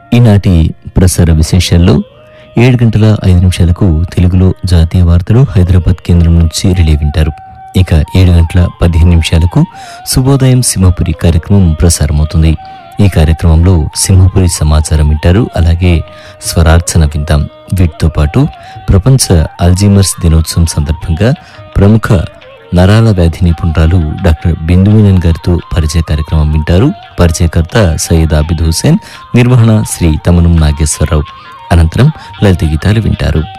ఈనాటి ప్రసార విశేషాల్లో ఏడు గంటల ఐదు నిమిషాలకు తెలుగులో జాతీయ వార్తలు హైదరాబాద్ కేంద్రం నుంచి రిలే వింటారు ఇక ఏడు గంటల పదిహేను నిమిషాలకు శుభోదయం సింహపురి కార్యక్రమం ప్రసారమవుతుంది ఈ కార్యక్రమంలో సింహపురి సమాచారం వింటారు అలాగే స్వరార్చన వింటాం వీటితో పాటు ప్రపంచ అల్జీమర్స్ దినోత్సవం సందర్భంగా ప్రముఖ నరాల వ్యాధి నిపుణురాలు డాక్టర్ బిందుమీనన్ గారితో పరిచయ కార్యక్రమం వింటారు పరిచయకర్త సయ్యద్ ఆబిద్ హుసేన్ నిర్వహణ శ్రీ తమనం నాగేశ్వరరావు అనంతరం లలిత గీతాలు వింటారు